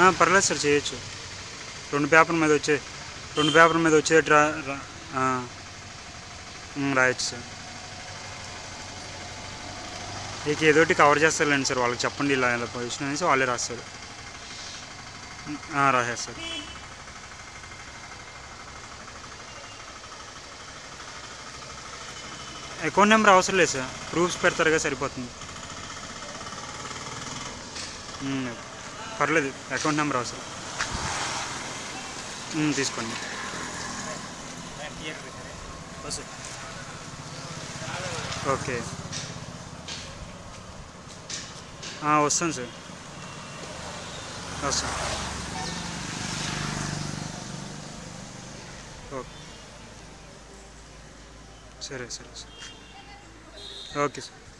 ఆ, పర్లేదు సార్ చేయొచ్చు రెండు పేపర్ మీద వచ్చే రెండు పేపర్ మీద వచ్చేటి రా రా- ఆ, ఉమ్, రాయొచ్చు సార్ ఇక ఏదోటి కవర్ చేస్తారులేండి సార్ వాళ్ళకి చెప్పండి ఇలా ఇలా పొజిషన్ అనేసి వాళ్ళే రాస్తారు ఆ, రాసేస్తారు అకౌంట్ నెంబర్ అవసరం లేదు సార్ ప్రూఫ్స్ పెడతారుగా సరిపోతుంది ఉమ్, పర్లేదు అకౌంట్ నెంబర్ అవసరం ఉమ్, తీసుకోండి ఓకే ఆ, వస్తాను సార్ వస్తాను ఓకే సరే సరే సార్ ఓకే సార్